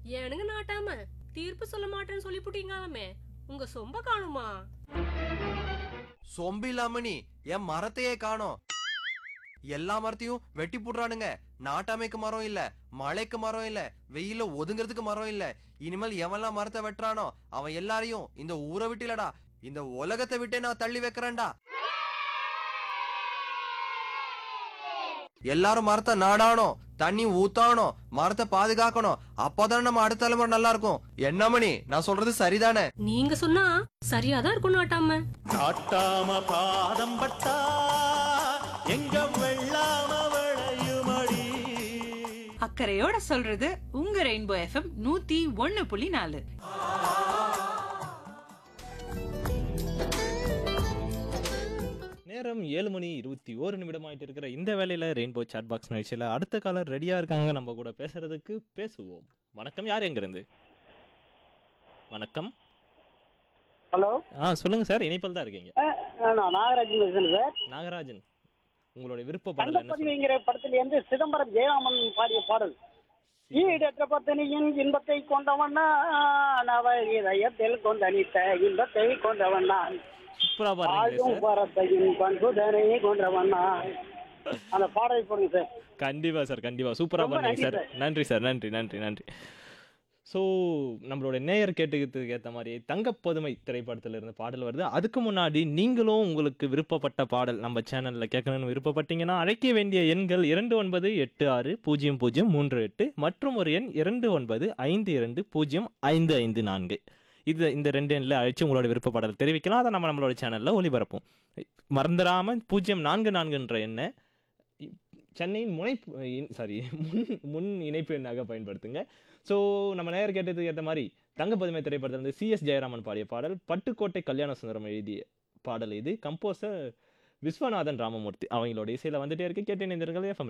ஏனுங்க நாட்டாம தீர்ப்பு சொல்ல மாட்டேன்னு சொல்லிப்புட்டீங்களாமே உங்க சொம்ப காணுமா சொம்பு இல்லாம நீ என் மரத்தையே காணோம் எல்லா மரத்தையும் வெட்டி போடுறானுங்க நாட்டாமைக்கு மரம் இல்ல மழைக்கு மரம் இல்ல வெயில ஒதுங்கிறதுக்கு மரம் இல்ல இனிமேல் எவன்லாம் மரத்தை வெட்டுறானோ அவன் எல்லாரையும் இந்த ஊரை விட்டு இல்லடா இந்த உலகத்தை விட்டே நான் தள்ளி வைக்கிறேன்டா எல்லாரும் மரத்தை நாடாணும் தண்ணி ஊத்தாணும் மரத்தை பாதுகாக்கணும் அப்போதானே நம்ம அடுத்த தலைமுறை நல்லா இருக்கும் என்ன மணி நான் சொல்றது சரிதானே நீங்க சொன்னா சரியாதான் இருக்கும் நாட்டாம காட்டாம பாதம் பட்டா எங்க வெள்ளாம விளையுமடி அக்கறையோட சொல்றது உங்க ரெயின்போ எஃப்எம் நூத்தி ஒண்ணு புள்ளி நாலு நேரம் ஏழு மணி இருபத்தி ஓரு நிமிடம் ஆயிட்டு இருக்கிற இந்த வேலையில ரெயின்போ சாட் பாக்ஸ் நிகழ்ச்சியில் அடுத்த காலர் ரெடியா இருக்காங்க நம்ம கூட பேசுறதுக்கு பேசுவோம் வணக்கம் யார் எங்க இருந்து வணக்கம் ஹலோ ஆ சொல்லுங்க சார் இணைப்பில் தான் இருக்கீங்க நான் நாகராஜன் பேசுறேன் சார் நாகராஜன் உங்களுடைய விருப்ப பாடல் என்ன சொல்லுங்க தங்கப்பதிவுங்கிற படத்துல இருந்து சிதம்பரம் ஜெயராமன் பாடிய பாடல் ஈடற்ற பத்தினியின் இன்பத்தை கொண்டவனா நவ இதயத்தில் கொண்டனித்த இன்பத்தை கொண்டவனா சூப்பரா பாருங்க ஆளும் சார் பரத்தையின் பண்புதனை கொண்டவனா அந்த பாடலை போடுங்க சார் கண்டிப்பா சார் கண்டிப்பா சூப்பரா ரொம்ப பண்ணீங்க நன்றி சார் நன்றி சார் நன்றி நன்றி நன்றி ஸோ நம்மளோட நேயர் கேட்டுக்கிறதுக்கு ஏற்ற மாதிரி தங்கப்பதுமை திரைப்படத்துல இருந்து பாடல் வருது அதுக்கு முன்னாடி நீங்களும் உங்களுக்கு விருப்பப்பட்ட பாடல் நம்ம சேனலில் கேட்கணும்னு விருப்பப்பட்டீங்கன்னா அழைக்க வேண்டிய எண்கள் இரண்டு ஒன்பது எட்டு ஆறு பூஜ்ஜியம் பூஜ்ஜியம் மூன்று எட்டு மற்றும் ஒரு எண் இரண்டு ஒன்பது ஐந்து இரண்டு பூஜ்ஜியம் ஐந்து ஐந்து நான்கு இது இந்த ரெண்டு எண்ணில் அழைச்சு உங்களோட விருப்ப பாடல் தெரிவிக்கலாம் அதை நம்ம நம்மளோட சேனலில் ஒளிபரப்போம் மறந்துடாமல் பூஜ்ஜியம் நான்கு நான்குன்ற எண்ணை சென்னையின் முனைப்பு சாரி முன் முன் இணைப்பு எண்ணாக பயன்படுத்துங்க ஸோ நம்ம நேயர் கேட்டதுக்கு ஏற்ற மாதிரி தங்கப்பதுமை திரைப்படத்தில் இருந்து சிஎஸ் ஜெயராமன் பாடிய பாடல் பட்டுக்கோட்டை கல்யாண சுந்தரம் எழுதிய பாடல் இது கம்போசர் விஸ்வநாதன் ராமமூர்த்தி அவங்களோட இசையில் வந்துட்டே இருக்கு கேட்டு இணைந்திருங்கள் எஃப்எம்